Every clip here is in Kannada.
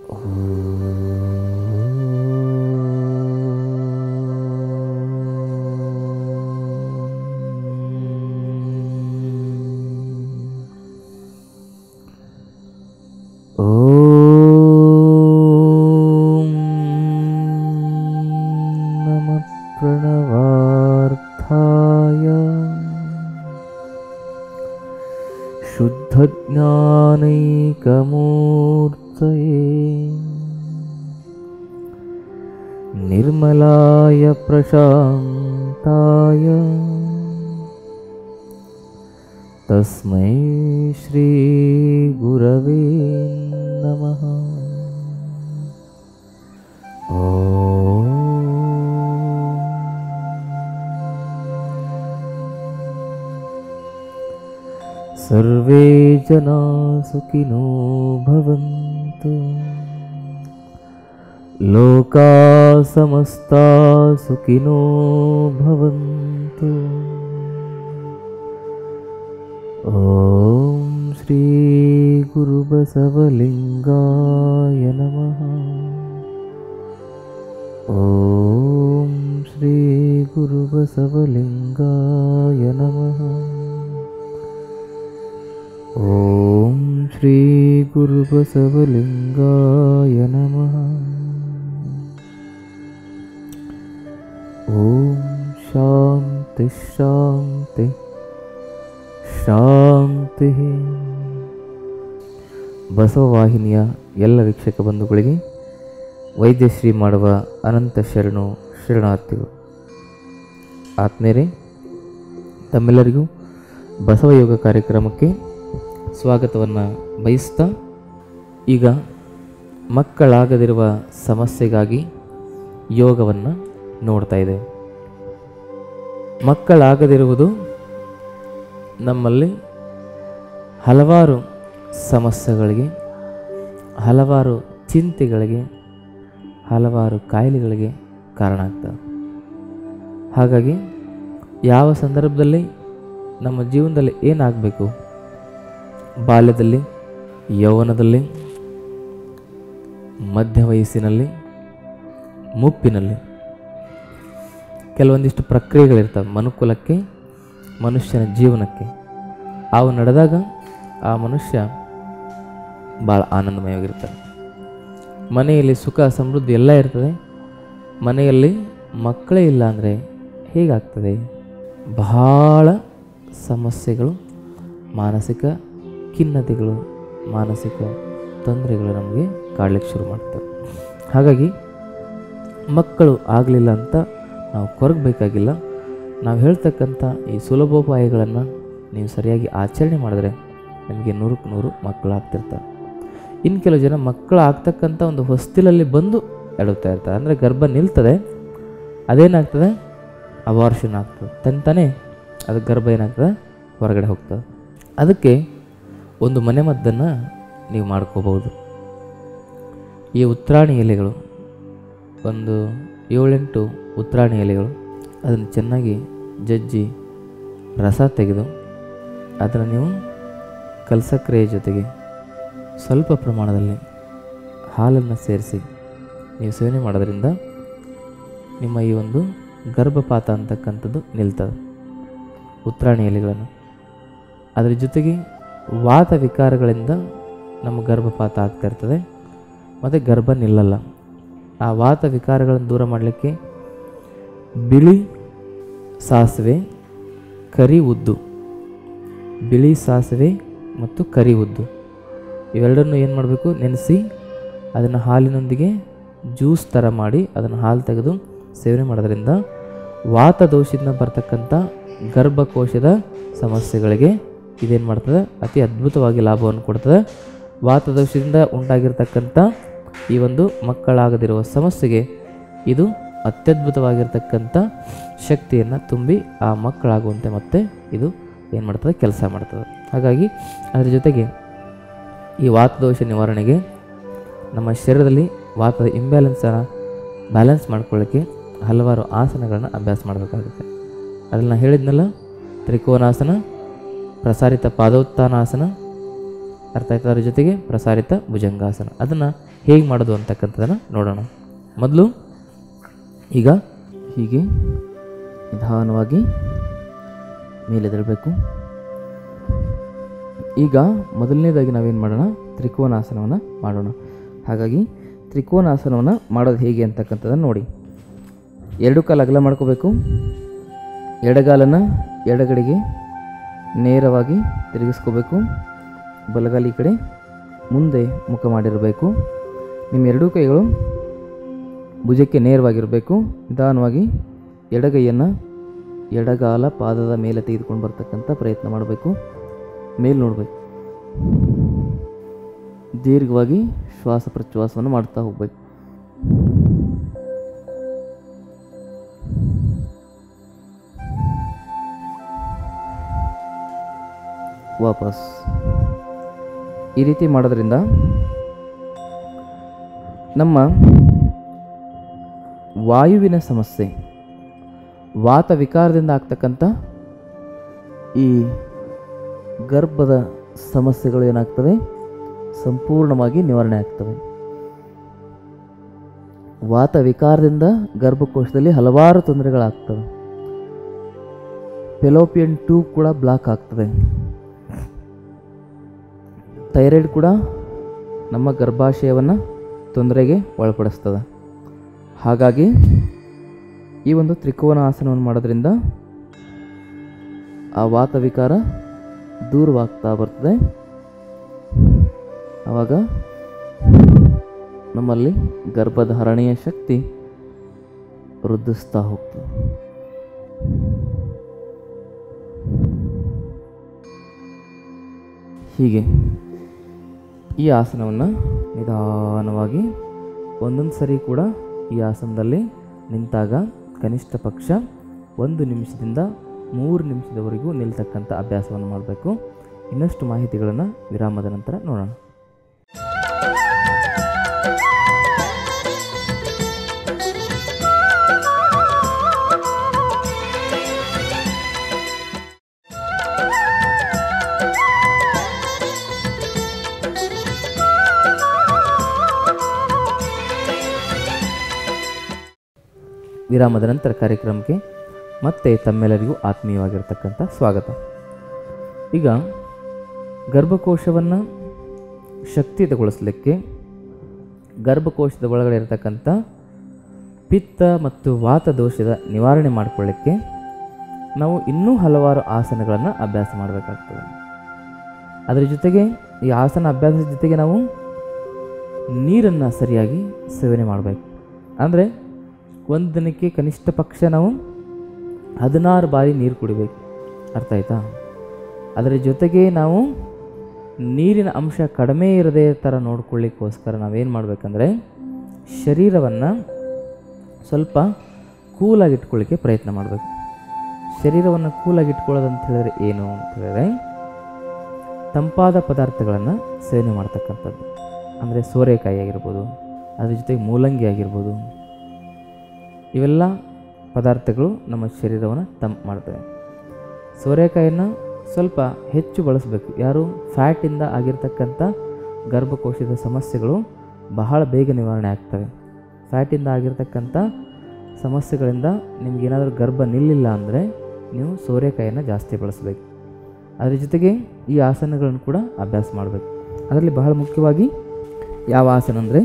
ॐ नमः प्रणवार्थाय शुद्धज्ञानैकमूर्तये निर्मलाय प्रशान्ताय तस्मै श्रीगुरवे नमः ॐ सर्वे जना सुखिनो भवन्तु लोका समस्ता सुखिनो भवन्तु ॐ श्रीगुरुबसवलिङ्गाय नमः ॐ श्रीगुरुबसवलिङ्गाय नमः ॐ श्रीगुरुबसवलिङ्गाय नमः ॐ शान्ति शान्ति ಶಾಂತಿ ಬಸವವಾಹಿನಿಯ ಎಲ್ಲ ವೀಕ್ಷಕ ಬಂಧುಗಳಿಗೆ ವೈದ್ಯಶ್ರೀ ಮಾಡುವ ಅನಂತ ಶರಣು ಶರಣಾರ್ಥಿಗಳು ಆತ್ಮೇರೆ ತಮ್ಮೆಲ್ಲರಿಗೂ ಬಸವ ಯೋಗ ಕಾರ್ಯಕ್ರಮಕ್ಕೆ ಸ್ವಾಗತವನ್ನು ಬಯಸ್ತಾ ಈಗ ಮಕ್ಕಳಾಗದಿರುವ ಸಮಸ್ಯೆಗಾಗಿ ಯೋಗವನ್ನು ನೋಡ್ತಾ ಇದೆ ಮಕ್ಕಳಾಗದಿರುವುದು ನಮ್ಮಲ್ಲಿ ಹಲವಾರು ಸಮಸ್ಯೆಗಳಿಗೆ ಹಲವಾರು ಚಿಂತೆಗಳಿಗೆ ಹಲವಾರು ಕಾಯಿಲೆಗಳಿಗೆ ಕಾರಣ ಆಗ್ತವೆ ಹಾಗಾಗಿ ಯಾವ ಸಂದರ್ಭದಲ್ಲಿ ನಮ್ಮ ಜೀವನದಲ್ಲಿ ಏನಾಗಬೇಕು ಬಾಲ್ಯದಲ್ಲಿ ಯೌವನದಲ್ಲಿ ಮಧ್ಯ ವಯಸ್ಸಿನಲ್ಲಿ ಮುಪ್ಪಿನಲ್ಲಿ ಕೆಲವೊಂದಿಷ್ಟು ಪ್ರಕ್ರಿಯೆಗಳಿರ್ತವೆ ಮನುಕುಲಕ್ಕೆ ಮನುಷ್ಯನ ಜೀವನಕ್ಕೆ ಅವು ನಡೆದಾಗ ಆ ಮನುಷ್ಯ ಭಾಳ ಆನಂದಮಯವಾಗಿರ್ತಾನೆ ಮನೆಯಲ್ಲಿ ಸುಖ ಸಮೃದ್ಧಿ ಎಲ್ಲ ಇರ್ತದೆ ಮನೆಯಲ್ಲಿ ಮಕ್ಕಳೇ ಇಲ್ಲ ಅಂದರೆ ಹೇಗಾಗ್ತದೆ ಬಹಳ ಸಮಸ್ಯೆಗಳು ಮಾನಸಿಕ ಖಿನ್ನತೆಗಳು ಮಾನಸಿಕ ತೊಂದರೆಗಳು ನಮಗೆ ಕಾಡ್ಲಿಕ್ಕೆ ಶುರು ಮಾಡ್ತವೆ ಹಾಗಾಗಿ ಮಕ್ಕಳು ಆಗಲಿಲ್ಲ ಅಂತ ನಾವು ಕೊರಗಬೇಕಾಗಿಲ್ಲ ನಾವು ಹೇಳ್ತಕ್ಕಂಥ ಈ ಸುಲಭೋಪಾಯಗಳನ್ನು ನೀವು ಸರಿಯಾಗಿ ಆಚರಣೆ ಮಾಡಿದ್ರೆ ನಿಮಗೆ ನೂರಕ್ಕೆ ನೂರು ಮಕ್ಕಳು ಆಗ್ತಿರ್ತಾರೆ ಇನ್ನು ಕೆಲವು ಜನ ಮಕ್ಕಳು ಆಗ್ತಕ್ಕಂಥ ಒಂದು ಹೊಸ್ತಿಲಲ್ಲಿ ಬಂದು ಎಡುತ್ತಾ ಇರ್ತಾರೆ ಅಂದರೆ ಗರ್ಭ ನಿಲ್ತದೆ ಅದೇನಾಗ್ತದೆ ಅವಾರ್ಷನ್ ಆಗ್ತದೆ ತಂತಾನೆ ಅದು ಗರ್ಭ ಏನಾಗ್ತದೆ ಹೊರಗಡೆ ಹೋಗ್ತದೆ ಅದಕ್ಕೆ ಒಂದು ಮನೆಮದ್ದನ್ನು ನೀವು ಮಾಡ್ಕೋಬಹುದು ಈ ಉತ್ರಾಣಿ ಎಲೆಗಳು ಒಂದು ಏಳೆಂಟು ಉತ್ರಾಣಿ ಎಲೆಗಳು ಅದನ್ನು ಚೆನ್ನಾಗಿ ಜಜ್ಜಿ ರಸ ತೆಗೆದು ಅದನ್ನು ನೀವು ಕಲ್ಸಕ್ರಿಯೆ ಜೊತೆಗೆ ಸ್ವಲ್ಪ ಪ್ರಮಾಣದಲ್ಲಿ ಹಾಲನ್ನು ಸೇರಿಸಿ ನೀವು ಸೇವನೆ ಮಾಡೋದ್ರಿಂದ ನಿಮ್ಮ ಈ ಒಂದು ಗರ್ಭಪಾತ ಅಂತಕ್ಕಂಥದ್ದು ನಿಲ್ತದೆ ಉತ್ರಾಣಿ ಎಲೆಗಳನ್ನು ಅದರ ಜೊತೆಗೆ ವಾತ ವಿಕಾರಗಳಿಂದ ನಮ್ಮ ಗರ್ಭಪಾತ ಆಗ್ತಾ ಇರ್ತದೆ ಮತ್ತು ಗರ್ಭ ನಿಲ್ಲಲ್ಲ ಆ ವಾತ ವಿಕಾರಗಳನ್ನು ದೂರ ಮಾಡಲಿಕ್ಕೆ ಬಿಳಿ ಸಾಸಿವೆ ಕರಿ ಉದ್ದು ಬಿಳಿ ಸಾಸಿವೆ ಮತ್ತು ಕರಿ ಉದ್ದು ಇವೆರಡನ್ನು ಏನು ಮಾಡಬೇಕು ನೆನೆಸಿ ಅದನ್ನು ಹಾಲಿನೊಂದಿಗೆ ಜ್ಯೂಸ್ ಥರ ಮಾಡಿ ಅದನ್ನು ಹಾಲು ತೆಗೆದು ಸೇವನೆ ಮಾಡೋದ್ರಿಂದ ವಾತ ದೋಷದಿಂದ ಬರ್ತಕ್ಕಂಥ ಗರ್ಭಕೋಶದ ಸಮಸ್ಯೆಗಳಿಗೆ ಇದೇನು ಮಾಡ್ತದೆ ಅತಿ ಅದ್ಭುತವಾಗಿ ಲಾಭವನ್ನು ಕೊಡ್ತದೆ ವಾತದೋಷದಿಂದ ಉಂಟಾಗಿರ್ತಕ್ಕಂಥ ಈ ಒಂದು ಮಕ್ಕಳಾಗದಿರುವ ಸಮಸ್ಯೆಗೆ ಇದು ಅತ್ಯದ್ಭುತವಾಗಿರ್ತಕ್ಕಂಥ ಶಕ್ತಿಯನ್ನು ತುಂಬಿ ಆ ಮಕ್ಕಳಾಗುವಂತೆ ಮತ್ತೆ ಇದು ಏನು ಮಾಡ್ತದೆ ಕೆಲಸ ಮಾಡ್ತದೆ ಹಾಗಾಗಿ ಅದರ ಜೊತೆಗೆ ಈ ವಾತದೋಷ ನಿವಾರಣೆಗೆ ನಮ್ಮ ಶರೀರದಲ್ಲಿ ವಾತದ ಇಂಬ್ಯಾಲೆನ್ಸನ್ನು ಬ್ಯಾಲೆನ್ಸ್ ಮಾಡ್ಕೊಳ್ಳೋಕ್ಕೆ ಹಲವಾರು ಆಸನಗಳನ್ನು ಅಭ್ಯಾಸ ಮಾಡಬೇಕಾಗುತ್ತೆ ಅದನ್ನು ಹೇಳಿದ್ನಲ್ಲ ತ್ರಿಕೋನಾಸನ ಪ್ರಸಾರಿತ ಪಾದೋತ್ಥಾನಾಸನ ಅರ್ಥ ಆಯ್ತು ಅದ್ರ ಜೊತೆಗೆ ಪ್ರಸಾರಿತ ಭುಜಂಗಾಸನ ಅದನ್ನು ಹೇಗೆ ಮಾಡೋದು ಅಂತಕ್ಕಂಥದ್ದನ್ನು ನೋಡೋಣ ಮೊದಲು ಈಗ ಹೀಗೆ ನಿಧಾನವಾಗಿ ಮೇಲೆದಳಬೇಕು ಈಗ ಮೊದಲನೇದಾಗಿ ನಾವೇನು ಮಾಡೋಣ ತ್ರಿಕೋನಾಸನವನ್ನು ಮಾಡೋಣ ಹಾಗಾಗಿ ತ್ರಿಕೋನಾಸನವನ್ನು ಮಾಡೋದು ಹೇಗೆ ಅಂತಕ್ಕಂಥದ್ದನ್ನು ನೋಡಿ ಎರಡು ಕಾಲು ಅಗಲ ಮಾಡ್ಕೋಬೇಕು ಎಡಗಾಲನ್ನು ಎಡಗಡೆಗೆ ನೇರವಾಗಿ ತಿರುಗಿಸ್ಕೋಬೇಕು ಬಲಗಾಲ ಈ ಕಡೆ ಮುಂದೆ ಮುಖ ಮಾಡಿರಬೇಕು ನಿಮ್ಮ ಎರಡೂ ಕೈಗಳು ಭುಜಕ್ಕೆ ನೇರವಾಗಿರಬೇಕು ನಿಧಾನವಾಗಿ ಎಡಗೈಯನ್ನು ಎಡಗಾಲ ಪಾದದ ಮೇಲೆ ತೆಗೆದುಕೊಂಡು ಬರ್ತಕ್ಕಂಥ ಪ್ರಯತ್ನ ಮಾಡಬೇಕು ಮೇಲೆ ನೋಡಬೇಕು ದೀರ್ಘವಾಗಿ ಶ್ವಾಸ ಪ್ರಶ್ವಾಸವನ್ನು ಮಾಡ್ತಾ ಹೋಗ್ಬೇಕು ವಾಪಸ್ ಈ ರೀತಿ ಮಾಡೋದ್ರಿಂದ ನಮ್ಮ ವಾಯುವಿನ ಸಮಸ್ಯೆ ವಾತ ವಿಕಾರದಿಂದ ಆಗ್ತಕ್ಕಂಥ ಈ ಗರ್ಭದ ಸಮಸ್ಯೆಗಳು ಏನಾಗ್ತವೆ ಸಂಪೂರ್ಣವಾಗಿ ನಿವಾರಣೆ ಆಗ್ತವೆ ವಾತ ವಿಕಾರದಿಂದ ಗರ್ಭಕೋಶದಲ್ಲಿ ಹಲವಾರು ತೊಂದರೆಗಳಾಗ್ತವೆ ಪೆಲೋಪಿಯನ್ ಟ್ಯೂಬ್ ಕೂಡ ಬ್ಲಾಕ್ ಆಗ್ತದೆ ಥೈರಾಯ್ಡ್ ಕೂಡ ನಮ್ಮ ಗರ್ಭಾಶಯವನ್ನು ತೊಂದರೆಗೆ ಒಳಪಡಿಸ್ತದೆ ಹಾಗಾಗಿ ಈ ಒಂದು ತ್ರಿಕೋನ ಆಸನವನ್ನು ಮಾಡೋದ್ರಿಂದ ಆ ವಾತ ವಿಕಾರ ದೂರವಾಗ್ತಾ ಬರ್ತದೆ ಆವಾಗ ನಮ್ಮಲ್ಲಿ ಗರ್ಭಧಾರಣೆಯ ಶಕ್ತಿ ವೃದ್ಧಿಸ್ತಾ ಹೋಗ್ತದೆ ಹೀಗೆ ಈ ಆಸನವನ್ನು ನಿಧಾನವಾಗಿ ಒಂದೊಂದು ಸರಿ ಕೂಡ ಈ ಆಸನದಲ್ಲಿ ನಿಂತಾಗ ಕನಿಷ್ಠ ಪಕ್ಷ ಒಂದು ನಿಮಿಷದಿಂದ ಮೂರು ನಿಮಿಷದವರೆಗೂ ನಿಲ್ತಕ್ಕಂಥ ಅಭ್ಯಾಸವನ್ನು ಮಾಡಬೇಕು ಇನ್ನಷ್ಟು ಮಾಹಿತಿಗಳನ್ನು ವಿರಾಮದ ನಂತರ ನೋಡೋಣ ವಿರಾಮದ ನಂತರ ಕಾರ್ಯಕ್ರಮಕ್ಕೆ ಮತ್ತೆ ತಮ್ಮೆಲ್ಲರಿಗೂ ಆತ್ಮೀಯವಾಗಿರ್ತಕ್ಕಂಥ ಸ್ವಾಗತ ಈಗ ಗರ್ಭಕೋಶವನ್ನು ಶಕ್ತಿಯುತಗೊಳಿಸಲಿಕ್ಕೆ ಗರ್ಭಕೋಶದ ಒಳಗಡೆ ಇರತಕ್ಕಂಥ ಪಿತ್ತ ಮತ್ತು ವಾತ ದೋಷದ ನಿವಾರಣೆ ಮಾಡಿಕೊಳ್ಳಿಕ್ಕೆ ನಾವು ಇನ್ನೂ ಹಲವಾರು ಆಸನಗಳನ್ನು ಅಭ್ಯಾಸ ಮಾಡಬೇಕಾಗ್ತದೆ ಅದರ ಜೊತೆಗೆ ಈ ಆಸನ ಅಭ್ಯಾಸದ ಜೊತೆಗೆ ನಾವು ನೀರನ್ನು ಸರಿಯಾಗಿ ಸೇವನೆ ಮಾಡಬೇಕು ಅಂದರೆ ಒಂದು ದಿನಕ್ಕೆ ಕನಿಷ್ಠ ಪಕ್ಷ ನಾವು ಹದಿನಾರು ಬಾರಿ ನೀರು ಕುಡಿಬೇಕು ಅರ್ಥ ಆಯ್ತಾ ಅದರ ಜೊತೆಗೆ ನಾವು ನೀರಿನ ಅಂಶ ಕಡಿಮೆ ಇರದೇ ಥರ ನೋಡ್ಕೊಳ್ಳಿಕ್ಕೋಸ್ಕರ ನಾವೇನು ಮಾಡಬೇಕಂದ್ರೆ ಶರೀರವನ್ನು ಸ್ವಲ್ಪ ಕೂಲಾಗಿ ಇಟ್ಕೊಳ್ಳಿಕ್ಕೆ ಪ್ರಯತ್ನ ಮಾಡಬೇಕು ಶರೀರವನ್ನು ಕೂಲಾಗಿ ಇಟ್ಕೊಳ್ಳೋದು ಅಂತ ಹೇಳಿದ್ರೆ ಏನು ಅಂತ ಹೇಳಿದ್ರೆ ತಂಪಾದ ಪದಾರ್ಥಗಳನ್ನು ಸೇವನೆ ಮಾಡ್ತಕ್ಕಂಥದ್ದು ಅಂದರೆ ಸೋರೆಕಾಯಿ ಆಗಿರ್ಬೋದು ಅದ್ರ ಜೊತೆಗೆ ಮೂಲಂಗಿ ಆಗಿರ್ಬೋದು ಇವೆಲ್ಲ ಪದಾರ್ಥಗಳು ನಮ್ಮ ಶರೀರವನ್ನು ತಂಪು ಮಾಡ್ತವೆ ಸೋರೆಕಾಯಿಯನ್ನು ಸ್ವಲ್ಪ ಹೆಚ್ಚು ಬಳಸಬೇಕು ಯಾರು ಫ್ಯಾಟಿಂದ ಆಗಿರ್ತಕ್ಕಂಥ ಗರ್ಭಕೋಶದ ಸಮಸ್ಯೆಗಳು ಬಹಳ ಬೇಗ ನಿವಾರಣೆ ಆಗ್ತವೆ ಫ್ಯಾಟಿಂದ ಆಗಿರ್ತಕ್ಕಂಥ ಸಮಸ್ಯೆಗಳಿಂದ ನಿಮಗೇನಾದರೂ ಗರ್ಭ ನಿಲ್ಲಿಲ್ಲ ಅಂದರೆ ನೀವು ಸೋರೆಕಾಯಿಯನ್ನು ಜಾಸ್ತಿ ಬಳಸಬೇಕು ಅದರ ಜೊತೆಗೆ ಈ ಆಸನಗಳನ್ನು ಕೂಡ ಅಭ್ಯಾಸ ಮಾಡಬೇಕು ಅದರಲ್ಲಿ ಬಹಳ ಮುಖ್ಯವಾಗಿ ಯಾವ ಆಸನ ಅಂದರೆ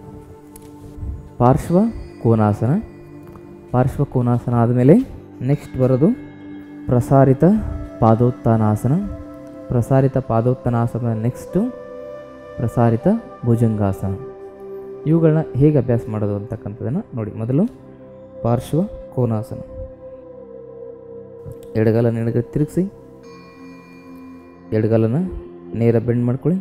ಪಾರ್ಶ್ವ ಕೋನಾಸನ ಪಾರ್ಶ್ವ ಕೋನಾಸನ ಆದಮೇಲೆ ನೆಕ್ಸ್ಟ್ ಬರೋದು ಪ್ರಸಾರಿತ ಪಾದೋತ್ಥಾನಾಸನ ಪ್ರಸಾರಿತ ಪಾದೋತ್ಥಾನಾಸನ ನೆಕ್ಸ್ಟು ಪ್ರಸಾರಿತ ಭುಜಂಗಾಸನ ಇವುಗಳನ್ನ ಹೇಗೆ ಅಭ್ಯಾಸ ಮಾಡೋದು ಅಂತಕ್ಕಂಥದ್ದನ್ನು ನೋಡಿ ಮೊದಲು ಪಾರ್ಶ್ವ ಕೋನಾಸನ ಎಡಗಾಲನ ಎಡಗಡೆ ತಿರುಗಿಸಿ ಎಡಗಾಲನ ನೇರ ಬೆಂಡ್ ಮಾಡ್ಕೊಳ್ಳಿ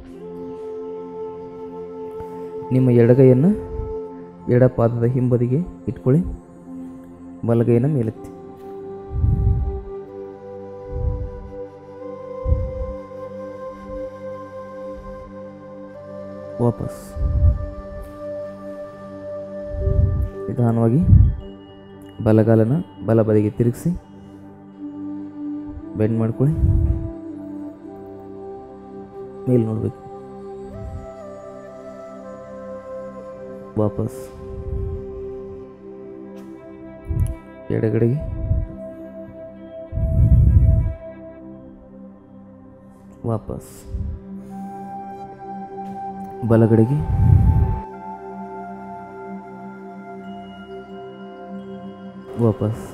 ನಿಮ್ಮ ಎಡಗೈಯನ್ನು ಎಡ ಪಾದದ ಹಿಂಬದಿಗೆ ಇಟ್ಕೊಳ್ಳಿ ಬಲಗೈನ ಮೇಲೆತ್ತಿ ವಾಪಸ್ ನಿಧಾನವಾಗಿ ಬಲಗಾಲನ ಬಲ ಬದಿಗೆ ತಿರುಗಿಸಿ ಬೆಂಡ್ ಮಾಡ್ಕೊಳ್ಳಿ ಮೇಲೆ ನೋಡಬೇಕು ವಾಪಸ್ ಎಡಗಡೆಗೆ ವಾಪಸ್ ಬಲಗಡೆಗೆ ವಾಪಸ್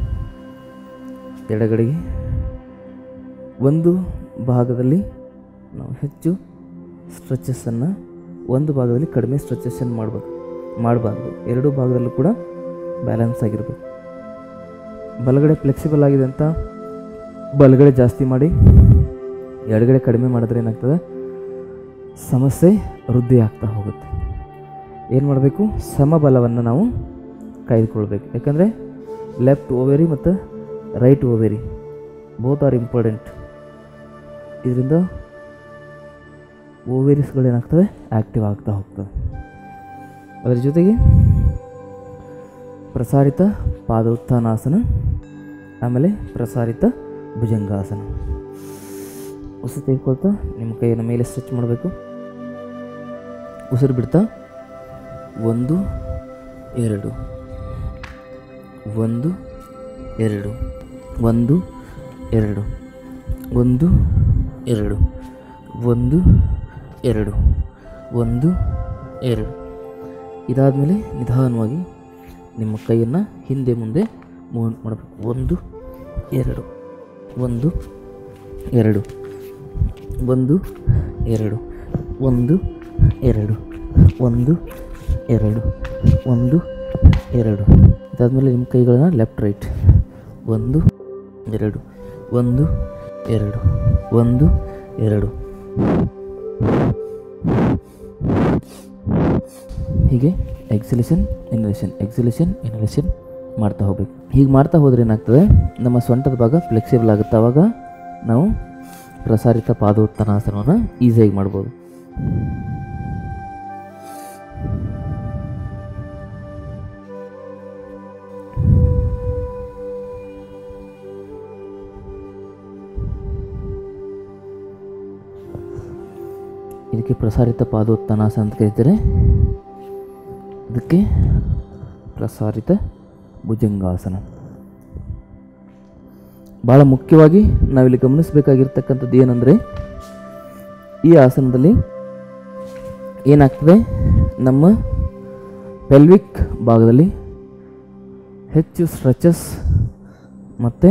ಎಡಗಡೆಗೆ ಒಂದು ಭಾಗದಲ್ಲಿ ನಾವು ಹೆಚ್ಚು ಸ್ಟ್ರೆಚಸ್ಸನ್ನು ಒಂದು ಭಾಗದಲ್ಲಿ ಕಡಿಮೆ ಸ್ಟ್ರೆಚಸ್ಸನ್ನು ಮಾಡಬೇಕು ಮಾಡಬಾರ್ದು ಎರಡೂ ಭಾಗದಲ್ಲೂ ಕೂಡ ಬ್ಯಾಲೆನ್ಸ್ ಆಗಿರಬೇಕು ಬಲಗಡೆ ಫ್ಲೆಕ್ಸಿಬಲ್ ಆಗಿದೆ ಅಂತ ಬಲಗಡೆ ಜಾಸ್ತಿ ಮಾಡಿ ಎಡಗಡೆ ಕಡಿಮೆ ಮಾಡಿದ್ರೆ ಏನಾಗ್ತದೆ ಸಮಸ್ಯೆ ವೃದ್ಧಿ ಆಗ್ತಾ ಹೋಗುತ್ತೆ ಏನು ಮಾಡಬೇಕು ಸಮಬಲವನ್ನು ನಾವು ಕಾಯ್ದುಕೊಳ್ಬೇಕು ಯಾಕಂದರೆ ಲೆಫ್ಟ್ ಓವೆರಿ ಮತ್ತು right ovary both are important ಇದರಿಂದ ಓವೇರಿಸ್ಗಳು ಏನಾಗ್ತವೆ ಆ್ಯಕ್ಟಿವ್ ಆಗ್ತಾ ಹೋಗ್ತವೆ ಅದರ ಜೊತೆಗೆ ಪ್ರಸಾರಿತ ಪಾದೋತ್ಥಾನಾಸನ ಆಮೇಲೆ ಪ್ರಸಾರಿತ ಭುಜಂಗಾಸನ ಉಸಿರು ತೆಗೆದುಕೊಳ್ತಾ ನಿಮ್ಮ ಕೈಯನ್ನು ಮೇಲೆ ಸ್ಟ್ರೆಚ್ ಮಾಡಬೇಕು ಉಸಿರು ಬಿಡ್ತಾ ಒಂದು ಎರಡು ಒಂದು ಎರಡು ಒಂದು ಎರಡು ಒಂದು ಎರಡು ಒಂದು ಎರಡು ಒಂದು ಎರಡು ಇದಾದಮೇಲೆ ನಿಧಾನವಾಗಿ ನಿಮ್ಮ ಕೈಯನ್ನು ಹಿಂದೆ ಮುಂದೆ ಮೂವ್ಮೆಂಟ್ ಮಾಡಬೇಕು ಒಂದು ಎರಡು ಒಂದು ಎರಡು ಒಂದು ಎರಡು ಒಂದು ಎರಡು ಒಂದು ಎರಡು ಒಂದು ಎರಡು ಇದಾದಮೇಲೆ ನಿಮ್ಮ ಕೈಗಳನ್ನ ಲೆಫ್ಟ್ ರೈಟ್ ಒಂದು ಎರಡು ಒಂದು ಎರಡು ಒಂದು ಎರಡು ಹೀಗೆ ಎಕ್ಸಿಲೇಷನ್ ಇನ್ಹಲೇಷನ್ ಎಕ್ಸಿಲೇಷನ್ ಇನ್ಹಲೇಷನ್ ಮಾಡ್ತಾ ಹೋಗ್ಬೇಕು ಹೀಗೆ ಮಾಡ್ತಾ ಹೋದ್ರೆ ಏನಾಗ್ತದೆ ನಮ್ಮ ಸೊಂಟದ ಭಾಗ ಫ್ಲೆಕ್ಸಿಬಲ್ ಆಗುತ್ತೆ ಆವಾಗ ನಾವು ಪ್ರಸಾರಿತ ಪಾದೋತ್ತನಾಸನವನ್ನು ಈಸಿಯಾಗಿ ಮಾಡ್ಬೋದು ಇದಕ್ಕೆ ಪ್ರಸಾರಿತ ಪಾದೋತ್ತನಾಸನ ಅಂತ ಕರೀತಾರೆ ಇದಕ್ಕೆ ಪ್ರಸಾರಿತ ಭುಜಂಗಾಸನ ಭಾಳ ಮುಖ್ಯವಾಗಿ ನಾವಿಲ್ಲಿ ಗಮನಿಸಬೇಕಾಗಿರ್ತಕ್ಕಂಥದ್ದು ಏನಂದರೆ ಈ ಆಸನದಲ್ಲಿ ಏನಾಗ್ತದೆ ನಮ್ಮ ಪೆಲ್ವಿಕ್ ಭಾಗದಲ್ಲಿ ಹೆಚ್ಚು ಸ್ಟ್ರೆಚಸ್ ಮತ್ತು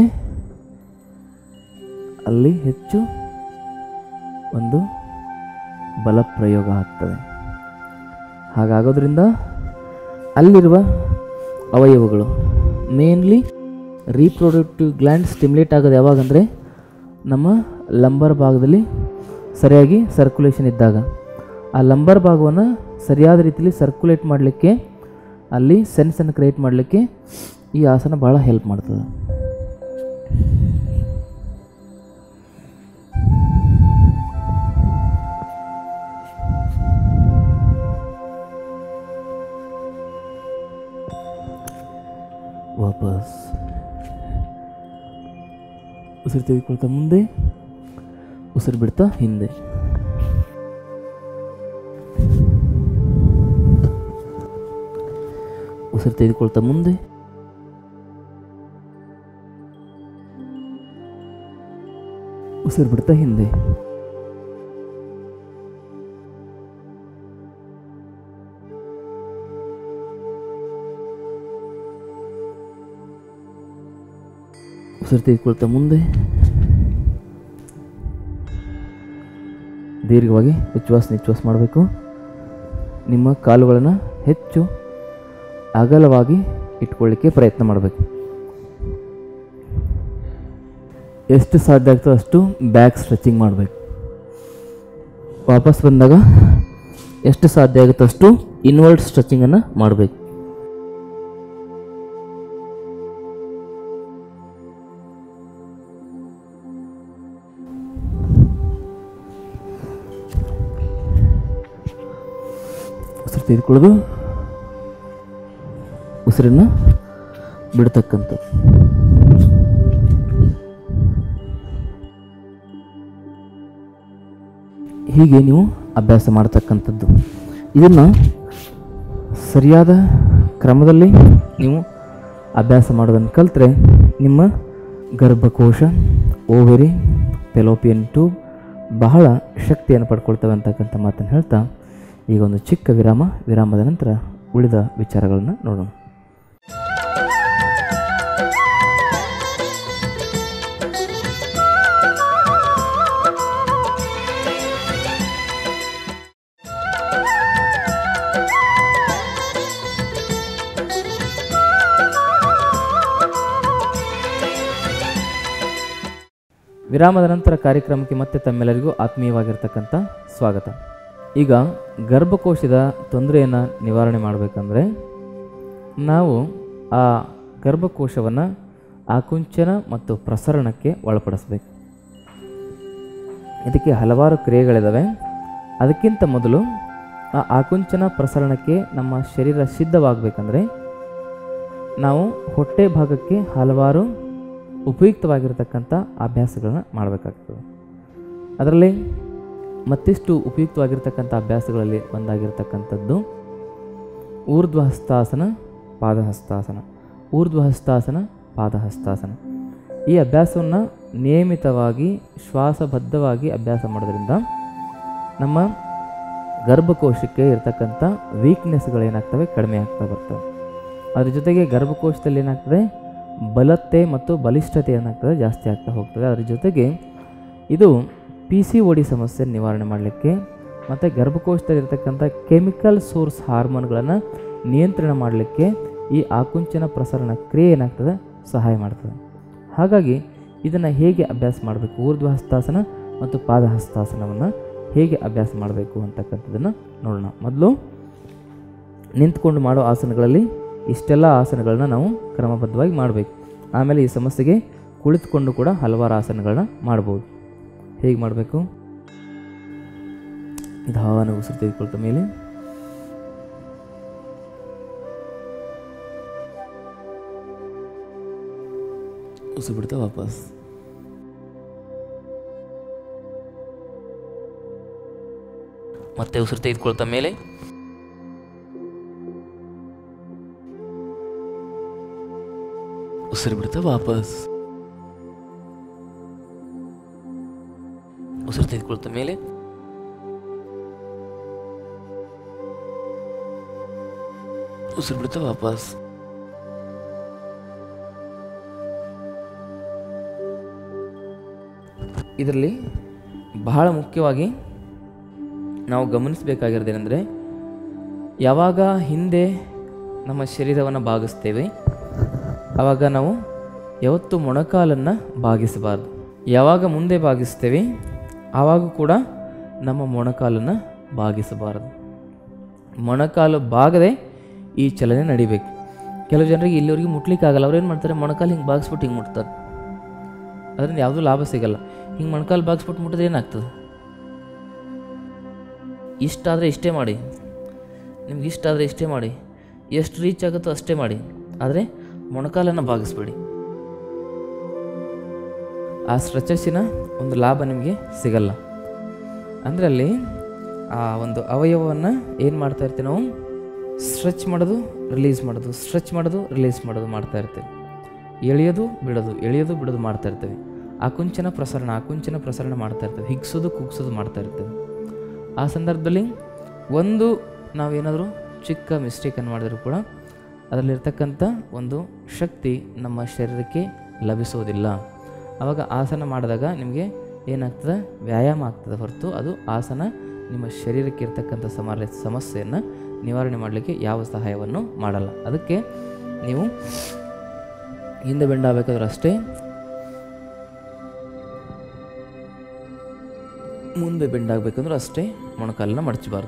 ಅಲ್ಲಿ ಹೆಚ್ಚು ಒಂದು ಬಲ ಪ್ರಯೋಗ ಆಗ್ತದೆ ಹಾಗಾಗೋದ್ರಿಂದ ಅಲ್ಲಿರುವ ಅವಯವಗಳು ಮೇನ್ಲಿ ರೀಪ್ರೊಡಕ್ಟಿವ್ ಗ್ಲ್ಯಾಂಡ್ ಸ್ಟಿಮ್ಯುಲೇಟ್ ಆಗೋದು ಯಾವಾಗಂದರೆ ನಮ್ಮ ಲಂಬರ್ ಭಾಗದಲ್ಲಿ ಸರಿಯಾಗಿ ಸರ್ಕ್ಯುಲೇಷನ್ ಇದ್ದಾಗ ಆ ಲಂಬರ್ ಭಾಗವನ್ನು ಸರಿಯಾದ ರೀತಿಯಲ್ಲಿ ಸರ್ಕ್ಯುಲೇಟ್ ಮಾಡಲಿಕ್ಕೆ ಅಲ್ಲಿ ಸೆನ್ಸನ್ನು ಕ್ರಿಯೇಟ್ ಮಾಡಲಿಕ್ಕೆ ಈ ಆಸನ ಭಾಳ ಹೆಲ್ಪ್ ಮಾಡ್ತದೆ ವಾಪಸ್ ಉಸಿರು ತೆಗೆದುಕೊಳ್ತಾ ಮುಂದೆ ಉಸಿರು ಬಿಡ್ತಾ ಹಿಂದೆ ಉಸಿರು ತೆಗೆದುಕೊಳ್ತಾ ಮುಂದೆ ಉಸಿರು ಬಿಡ್ತಾ ಹಿಂದೆ ಉಸಿರು ತೆಗೆದುಕೊಳ್ತಾ ಮುಂದೆ ದೀರ್ಘವಾಗಿ ಉಚ್ಛ್ವಾಸ ನಿಶ್ವಾಸ ಮಾಡಬೇಕು ನಿಮ್ಮ ಕಾಲುಗಳನ್ನು ಹೆಚ್ಚು ಅಗಲವಾಗಿ ಇಟ್ಕೊಳ್ಳಿಕ್ಕೆ ಪ್ರಯತ್ನ ಮಾಡಬೇಕು ಎಷ್ಟು ಸಾಧ್ಯ ಆಗ್ತೋ ಅಷ್ಟು ಬ್ಯಾಕ್ ಸ್ಟ್ರೆಚಿಂಗ್ ಮಾಡಬೇಕು ವಾಪಸ್ ಬಂದಾಗ ಎಷ್ಟು ಸಾಧ್ಯ ಆಗುತ್ತೋ ಅಷ್ಟು ಇನ್ವರ್ಡ್ ಸ್ಟ್ರೆಚಿಂಗನ್ನು ಮಾಡಬೇಕು ಉಸಿರು ತೆಗೆದುಕೊಳ್ಳೋದು ಉಸಿರನ್ನು ಬಿಡ್ತಕ್ಕಂಥದ್ದು ಹೀಗೆ ನೀವು ಅಭ್ಯಾಸ ಮಾಡ್ತಕ್ಕಂಥದ್ದು ಇದನ್ನು ಸರಿಯಾದ ಕ್ರಮದಲ್ಲಿ ನೀವು ಅಭ್ಯಾಸ ಮಾಡೋದನ್ನು ಕಲಿತ್ರೆ ನಿಮ್ಮ ಗರ್ಭಕೋಶ ಓವೆರಿ ಪೆಲೋಪಿಯನ್ ಟ್ಯೂಬ್ ಬಹಳ ಶಕ್ತಿಯನ್ನು ಪಡ್ಕೊಳ್ತವೆ ಅಂತಕ್ಕಂಥ ಮಾತನ್ನು ಹೇಳ್ತಾ ಈಗ ಒಂದು ಚಿಕ್ಕ ವಿರಾಮ ವಿರಾಮದ ನಂತರ ಉಳಿದ ವಿಚಾರಗಳನ್ನು ನೋಡೋಣ ವಿರಾಮದ ನಂತರ ಕಾರ್ಯಕ್ರಮಕ್ಕೆ ಮತ್ತೆ ತಮ್ಮೆಲ್ಲರಿಗೂ ಆತ್ಮೀಯವಾಗಿರ್ತಕ್ಕಂಥ ಸ್ವಾಗತ ಈಗ ಗರ್ಭಕೋಶದ ತೊಂದರೆಯನ್ನು ನಿವಾರಣೆ ಮಾಡಬೇಕಂದ್ರೆ ನಾವು ಆ ಗರ್ಭಕೋಶವನ್ನು ಆಕುಂಚನ ಮತ್ತು ಪ್ರಸರಣಕ್ಕೆ ಒಳಪಡಿಸ್ಬೇಕು ಇದಕ್ಕೆ ಹಲವಾರು ಕ್ರಿಯೆಗಳಿದ್ದಾವೆ ಅದಕ್ಕಿಂತ ಮೊದಲು ಆ ಆಕುಂಚನ ಪ್ರಸರಣಕ್ಕೆ ನಮ್ಮ ಶರೀರ ಸಿದ್ಧವಾಗಬೇಕಂದ್ರೆ ನಾವು ಹೊಟ್ಟೆ ಭಾಗಕ್ಕೆ ಹಲವಾರು ಉಪಯುಕ್ತವಾಗಿರ್ತಕ್ಕಂಥ ಅಭ್ಯಾಸಗಳನ್ನ ಮಾಡಬೇಕಾಗ್ತದೆ ಅದರಲ್ಲಿ ಮತ್ತಿಷ್ಟು ಉಪಯುಕ್ತವಾಗಿರ್ತಕ್ಕಂಥ ಅಭ್ಯಾಸಗಳಲ್ಲಿ ಒಂದಾಗಿರ್ತಕ್ಕಂಥದ್ದು ಊರ್ಧ್ವ ಹಸ್ತಾಸನ ಪಾದಹಸ್ತಾಸನ ಊರ್ಧ್ವ ಹಸ್ತಾಸನ ಪಾದಹಸ್ತಾಸನ ಈ ಅಭ್ಯಾಸವನ್ನು ನಿಯಮಿತವಾಗಿ ಶ್ವಾಸಬದ್ಧವಾಗಿ ಅಭ್ಯಾಸ ಮಾಡೋದ್ರಿಂದ ನಮ್ಮ ಗರ್ಭಕೋಶಕ್ಕೆ ಇರತಕ್ಕಂಥ ವೀಕ್ನೆಸ್ಗಳೇನಾಗ್ತವೆ ಕಡಿಮೆ ಆಗ್ತಾ ಬರ್ತವೆ ಅದ್ರ ಜೊತೆಗೆ ಗರ್ಭಕೋಶದಲ್ಲಿ ಏನಾಗ್ತದೆ ಬಲತೆ ಮತ್ತು ಬಲಿಷ್ಠತೆ ಏನಾಗ್ತದೆ ಜಾಸ್ತಿ ಆಗ್ತಾ ಹೋಗ್ತದೆ ಅದ್ರ ಜೊತೆಗೆ ಇದು ಪಿ ಸಿ ಒ ಡಿ ಸಮಸ್ಯೆ ನಿವಾರಣೆ ಮಾಡಲಿಕ್ಕೆ ಮತ್ತು ಗರ್ಭಕೋಶದಲ್ಲಿರ್ತಕ್ಕಂಥ ಕೆಮಿಕಲ್ ಸೋರ್ಸ್ ಹಾರ್ಮೋನ್ಗಳನ್ನು ನಿಯಂತ್ರಣ ಮಾಡಲಿಕ್ಕೆ ಈ ಆಕುಂಚನ ಪ್ರಸರಣ ಕ್ರಿಯೆ ಏನಾಗ್ತದೆ ಸಹಾಯ ಮಾಡ್ತದೆ ಹಾಗಾಗಿ ಇದನ್ನು ಹೇಗೆ ಅಭ್ಯಾಸ ಮಾಡಬೇಕು ಊರ್ಧ್ವ ಹಸ್ತಾಸನ ಮತ್ತು ಪಾದ ಹಸ್ತಾಸನವನ್ನು ಹೇಗೆ ಅಭ್ಯಾಸ ಮಾಡಬೇಕು ಅಂತಕ್ಕಂಥದ್ದನ್ನು ನೋಡೋಣ ಮೊದಲು ನಿಂತ್ಕೊಂಡು ಮಾಡೋ ಆಸನಗಳಲ್ಲಿ ಇಷ್ಟೆಲ್ಲ ಆಸನಗಳನ್ನ ನಾವು ಕ್ರಮಬದ್ಧವಾಗಿ ಮಾಡಬೇಕು ಆಮೇಲೆ ಈ ಸಮಸ್ಯೆಗೆ ಕುಳಿತುಕೊಂಡು ಕೂಡ ಹಲವಾರು ಆಸನಗಳನ್ನ ಮಾಡ್ಬೋದು ಹೇಗೆ ಮಾಡಬೇಕು ನಿಧಾನ ಉಸಿರು ತೆಗೆದುಕೊಳ್ತ ಮೇಲೆ ಉಸಿರು ಬಿಡ್ತಾ ವಾಪಸ್ ಮತ್ತೆ ಉಸಿರು ತೆಗೆದುಕೊಳ್ತಾ ಮೇಲೆ ಉಸಿರು ಬಿಡ್ತಾ ವಾಪಸ್ ಉಸಿರು ತೆಗೆದುಕೊಳ್ತಾ ಮೇಲೆ ಉಸಿರು ಬಿಡ್ತಾ ವಾಪಸ್ ಇದರಲ್ಲಿ ಬಹಳ ಮುಖ್ಯವಾಗಿ ನಾವು ಗಮನಿಸಬೇಕಾಗಿರೋದೇನೆಂದರೆ ಯಾವಾಗ ಹಿಂದೆ ನಮ್ಮ ಶರೀರವನ್ನು ಭಾಗಿಸ್ತೇವೆ ಆವಾಗ ನಾವು ಯಾವತ್ತು ಮೊಣಕಾಲನ್ನು ಬಾಗಿಸಬಾರ್ದು ಯಾವಾಗ ಮುಂದೆ ಬಾಗಿಸ್ತೇವೆ ಆವಾಗ ಕೂಡ ನಮ್ಮ ಮೊಣಕಾಲನ್ನು ಬಾಗಿಸಬಾರದು ಮೊಣಕಾಲು ಬಾಗದೆ ಈ ಚಲನೆ ನಡಿಬೇಕು ಕೆಲವು ಜನರಿಗೆ ಇಲ್ಲಿವರೆಗೆ ಮುಟ್ಲಿಕ್ಕೆ ಆಗಲ್ಲ ಅವ್ರು ಏನು ಮಾಡ್ತಾರೆ ಮೊಣಕಾಲು ಹಿಂಗೆ ಬಾಗಿಸ್ಬಿಟ್ಟು ಹಿಂಗೆ ಮುಟ್ತಾರೆ ಅದರಿಂದ ಯಾವುದೂ ಲಾಭ ಸಿಗಲ್ಲ ಹಿಂಗೆ ಮೊಣಕಾಲು ಬಾಗಿಸ್ಬಿಟ್ಟು ಮುಟ್ಟಿದ್ರೆ ಏನಾಗ್ತದೆ ಇಷ್ಟ ಆದರೆ ಇಷ್ಟೇ ಮಾಡಿ ನಿಮ್ಗೆ ಇಷ್ಟ ಆದರೆ ಇಷ್ಟೇ ಮಾಡಿ ಎಷ್ಟು ರೀಚ್ ಆಗುತ್ತೋ ಅಷ್ಟೇ ಮಾಡಿ ಆದರೆ ಮೊಣಕಾಲನ್ನು ಭಾಗಿಸ್ಬೇಡಿ ಆ ಸ್ಟ್ರೆಚಸ್ಸಿನ ಒಂದು ಲಾಭ ನಿಮಗೆ ಸಿಗಲ್ಲ ಅಂದರೆ ಅಲ್ಲಿ ಆ ಒಂದು ಅವಯವವನ್ನು ಏನು ಮಾಡ್ತಾ ಇರ್ತೀವಿ ನಾವು ಸ್ಟ್ರೆಚ್ ಮಾಡೋದು ರಿಲೀಸ್ ಮಾಡೋದು ಸ್ಟ್ರೆಚ್ ಮಾಡೋದು ರಿಲೀಸ್ ಮಾಡೋದು ಮಾಡ್ತಾ ಇರ್ತೇವೆ ಎಳೆಯೋದು ಬಿಡೋದು ಎಳೆಯೋದು ಬಿಡೋದು ಮಾಡ್ತಾ ಇರ್ತೇವೆ ಆಕುಂಚನ ಪ್ರಸರಣ ಆಕುಂಚನ ಪ್ರಸರಣ ಮಾಡ್ತಾ ಇರ್ತೇವೆ ಹಿಗ್ಸೋದು ಕುಗ್ಸೋದು ಮಾಡ್ತಾ ಇರ್ತೇವೆ ಆ ಸಂದರ್ಭದಲ್ಲಿ ಒಂದು ನಾವೇನಾದರೂ ಚಿಕ್ಕ ಮಿಸ್ಟೇಕನ್ನು ಮಾಡಿದರೂ ಕೂಡ ಅದರಲ್ಲಿರ್ತಕ್ಕಂಥ ಒಂದು ಶಕ್ತಿ ನಮ್ಮ ಶರೀರಕ್ಕೆ ಲಭಿಸೋದಿಲ್ಲ ಆವಾಗ ಆಸನ ಮಾಡಿದಾಗ ನಿಮಗೆ ಏನಾಗ್ತದೆ ವ್ಯಾಯಾಮ ಆಗ್ತದೆ ಹೊರತು ಅದು ಆಸನ ನಿಮ್ಮ ಶರೀರಕ್ಕೆ ಇರ್ತಕ್ಕಂಥ ಸಮಾರ ಸಮಸ್ಯೆಯನ್ನು ನಿವಾರಣೆ ಮಾಡಲಿಕ್ಕೆ ಯಾವ ಸಹಾಯವನ್ನು ಮಾಡಲ್ಲ ಅದಕ್ಕೆ ನೀವು ಹಿಂದೆ ಬೆಂಡಾಗಬೇಕಾದ್ರೂ ಅಷ್ಟೇ ಮುಂದೆ ಬೆಂಡಾಗಬೇಕಂದ್ರೂ ಅಷ್ಟೇ ಮೊಣಕಾಲನ್ನ ಮಡಚಬಾರ್ದು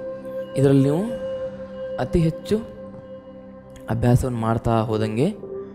ಇದರಲ್ಲಿ ನೀವು ಅತಿ ಹೆಚ್ಚು ಅಭ್ಯಾಸವನ್ನು ಮಾಡ್ತಾ ಹೋದಂಗೆ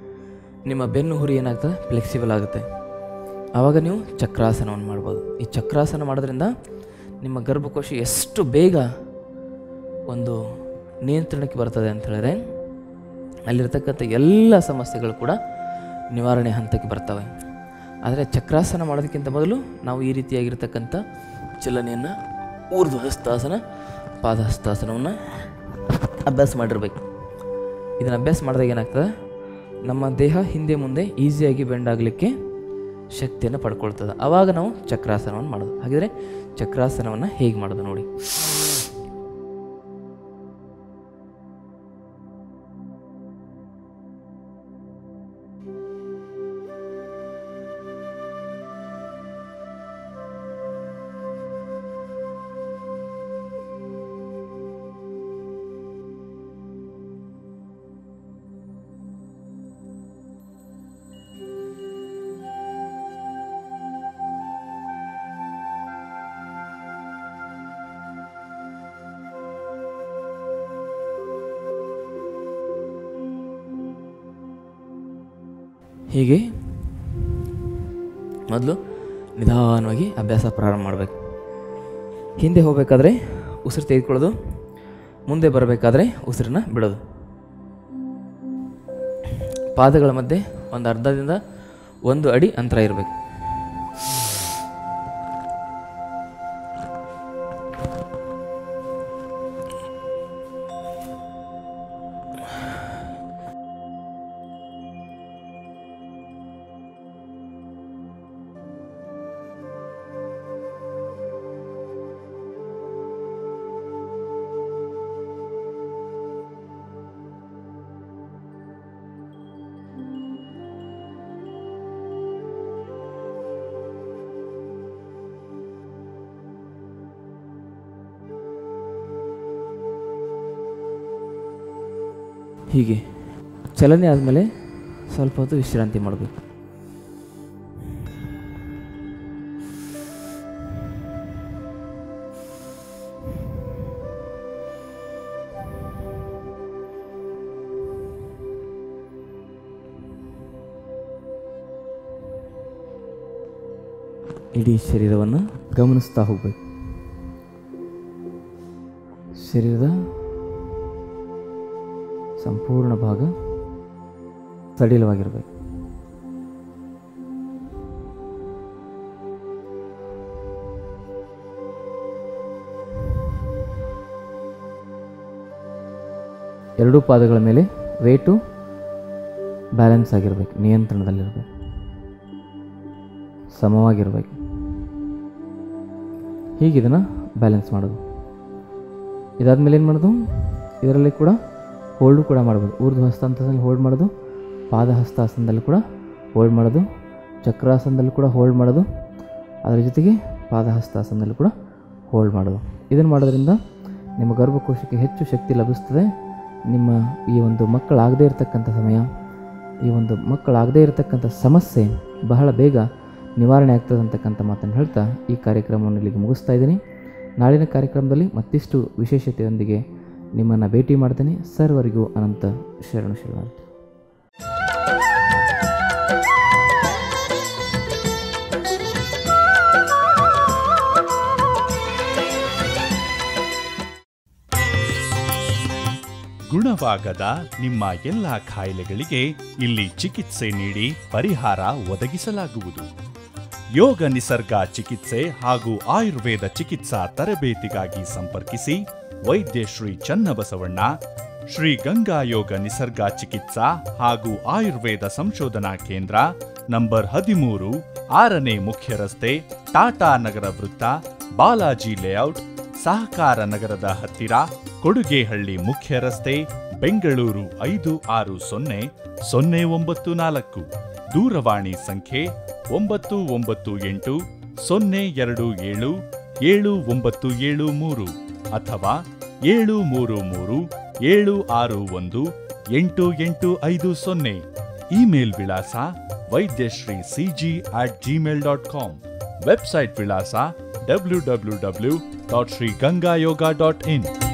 ನಿಮ್ಮ ಬೆನ್ನು ಹುರಿ ಏನಾಗ್ತದೆ ಫ್ಲೆಕ್ಸಿಬಲ್ ಆಗುತ್ತೆ ಆವಾಗ ನೀವು ಚಕ್ರಾಸನವನ್ನು ಮಾಡ್ಬೋದು ಈ ಚಕ್ರಾಸನ ಮಾಡೋದ್ರಿಂದ ನಿಮ್ಮ ಗರ್ಭಕೋಶ ಎಷ್ಟು ಬೇಗ ಒಂದು ನಿಯಂತ್ರಣಕ್ಕೆ ಬರ್ತದೆ ಅಂತ ಹೇಳಿದ್ರೆ ಅಲ್ಲಿರ್ತಕ್ಕಂಥ ಎಲ್ಲ ಸಮಸ್ಯೆಗಳು ಕೂಡ ನಿವಾರಣೆ ಹಂತಕ್ಕೆ ಬರ್ತವೆ ಆದರೆ ಚಕ್ರಾಸನ ಮಾಡೋದಕ್ಕಿಂತ ಮೊದಲು ನಾವು ಈ ರೀತಿಯಾಗಿರ್ತಕ್ಕಂಥ ಚಲನೆಯನ್ನು ಊರ್ಧ್ವ ಹಸ್ತಾಸನ ಪಾದಹಸ್ತಾಸನವನ್ನು ಅಭ್ಯಾಸ ಮಾಡಿರ್ಬೇಕು ಇದನ್ನು ಅಭ್ಯಾಸ ಮಾಡಿದಾಗ ಏನಾಗ್ತದೆ ನಮ್ಮ ದೇಹ ಹಿಂದೆ ಮುಂದೆ ಈಸಿಯಾಗಿ ಬೆಂಡ್ ಆಗಲಿಕ್ಕೆ ಶಕ್ತಿಯನ್ನು ಪಡ್ಕೊಳ್ತದೆ ಆವಾಗ ನಾವು ಚಕ್ರಾಸನವನ್ನು ಮಾಡೋದು ಹಾಗಿದ್ರೆ ಚಕ್ರಾಸನವನ್ನು ಹೇಗೆ ಮಾಡೋದು ನೋಡಿ ಹೀಗೆ ಮೊದಲು ನಿಧಾನವಾಗಿ ಅಭ್ಯಾಸ ಪ್ರಾರಂಭ ಮಾಡಬೇಕು ಹಿಂದೆ ಹೋಗಬೇಕಾದ್ರೆ ಉಸಿರು ತೆಗೆದುಕೊಳ್ಳೋದು ಮುಂದೆ ಬರಬೇಕಾದ್ರೆ ಉಸಿರನ್ನ ಬಿಡೋದು ಪಾದಗಳ ಮಧ್ಯೆ ಒಂದು ಅರ್ಧದಿಂದ ಒಂದು ಅಡಿ ಅಂತರ ಇರಬೇಕು ಹೀಗೆ ಚಲನೆ ಆದಮೇಲೆ ಸ್ವಲ್ಪ ಹೊತ್ತು ವಿಶ್ರಾಂತಿ ಮಾಡಬೇಕು ಇಡೀ ಶರೀರವನ್ನು ಗಮನಿಸ್ತಾ ಹೋಗಬೇಕು ಶರೀರದ ಸಂಪೂರ್ಣ ಭಾಗ ಸಡಿಲವಾಗಿರಬೇಕು ಎರಡೂ ಪಾದಗಳ ಮೇಲೆ ವೇಟು ಬ್ಯಾಲೆನ್ಸ್ ಆಗಿರಬೇಕು ನಿಯಂತ್ರಣದಲ್ಲಿರಬೇಕು ಸಮವಾಗಿರಬೇಕು ಹೀಗೆ ಇದನ್ನು ಬ್ಯಾಲೆನ್ಸ್ ಮಾಡೋದು ಇದಾದ್ಮೇಲೆ ಏನು ಮಾಡೋದು ಇದರಲ್ಲಿ ಕೂಡ ಹೋಲ್ಡು ಕೂಡ ಮಾಡ್ಬೋದು ಊರ್ಧ್ವ ಹಸ್ತಾಂತದಲ್ಲಿ ಹೋಲ್ಡ್ ಮಾಡೋದು ಪಾದ ಹಸ್ತಾಸನದಲ್ಲಿ ಕೂಡ ಹೋಲ್ಡ್ ಮಾಡೋದು ಚಕ್ರಾಸನದಲ್ಲಿ ಕೂಡ ಹೋಲ್ಡ್ ಮಾಡೋದು ಅದರ ಜೊತೆಗೆ ಪಾದ ಹಸ್ತಾಸನದಲ್ಲಿ ಕೂಡ ಹೋಲ್ಡ್ ಮಾಡೋದು ಇದನ್ನು ಮಾಡೋದ್ರಿಂದ ನಿಮ್ಮ ಗರ್ಭಕೋಶಕ್ಕೆ ಹೆಚ್ಚು ಶಕ್ತಿ ಲಭಿಸ್ತದೆ ನಿಮ್ಮ ಈ ಒಂದು ಮಕ್ಕಳಾಗದೇ ಇರತಕ್ಕಂಥ ಸಮಯ ಈ ಒಂದು ಮಕ್ಕಳಾಗದೇ ಇರತಕ್ಕಂಥ ಸಮಸ್ಯೆ ಬಹಳ ಬೇಗ ನಿವಾರಣೆ ಆಗ್ತದೆ ಅಂತಕ್ಕಂಥ ಮಾತನ್ನು ಹೇಳ್ತಾ ಈ ಕಾರ್ಯಕ್ರಮವನ್ನು ಇಲ್ಲಿಗೆ ಮುಗಿಸ್ತಾ ಇದ್ದೀನಿ ನಾಳಿನ ಕಾರ್ಯಕ್ರಮದಲ್ಲಿ ಮತ್ತಿಷ್ಟು ವಿಶೇಷತೆಯೊಂದಿಗೆ ನಿಮ್ಮನ್ನು ಭೇಟಿ ಮಾಡ್ತೇನೆ ಸರ್ವರಿಗೂ ಅನಂತ ಶರಣ ಶರಣಾರ್ಥಿ ಗುಣವಾಗದ ನಿಮ್ಮ ಎಲ್ಲ ಕಾಯಿಲೆಗಳಿಗೆ ಇಲ್ಲಿ ಚಿಕಿತ್ಸೆ ನೀಡಿ ಪರಿಹಾರ ಒದಗಿಸಲಾಗುವುದು ಯೋಗ ನಿಸರ್ಗ ಚಿಕಿತ್ಸೆ ಹಾಗೂ ಆಯುರ್ವೇದ ಚಿಕಿತ್ಸಾ ತರಬೇತಿಗಾಗಿ ಸಂಪರ್ಕಿಸಿ ವೈದ್ಯ ಶ್ರೀ ಚನ್ನಬಸವಣ್ಣ ಶ್ರೀ ಗಂಗಾ ಯೋಗ ನಿಸರ್ಗ ಚಿಕಿತ್ಸಾ ಹಾಗೂ ಆಯುರ್ವೇದ ಸಂಶೋಧನಾ ಕೇಂದ್ರ ನಂಬರ್ ಹದಿಮೂರು ಆರನೇ ಮುಖ್ಯ ರಸ್ತೆ ಟಾಟಾ ನಗರ ವೃತ್ತ ಬಾಲಾಜಿ ಲೇಔಟ್ ಸಹಕಾರ ನಗರದ ಹತ್ತಿರ ಕೊಡುಗೆಹಳ್ಳಿ ಮುಖ್ಯ ರಸ್ತೆ ಬೆಂಗಳೂರು ಐದು ಆರು ಸೊನ್ನೆ ಸೊನ್ನೆ ಒಂಬತ್ತು ನಾಲ್ಕು ದೂರವಾಣಿ ಸಂಖ್ಯೆ ಒಂಬತ್ತು ಒಂಬತ್ತು ಎಂಟು ಸೊನ್ನೆ ಎರಡು ಏಳು ಏಳು ಒಂಬತ್ತು ಏಳು ಮೂರು ಅಥವಾ ಏಳು ಮೂರು ಮೂರು ಏಳು ಆರು ಒಂದು ಎಂಟು ಎಂಟು ಐದು ಸೊನ್ನೆ ಇಮೇಲ್ ವಿಳಾಸ Vaidyashri CG at Gmail dot com website ವಿಳಾಸ W W W dot Shri Ganga yoga dot ಇನ್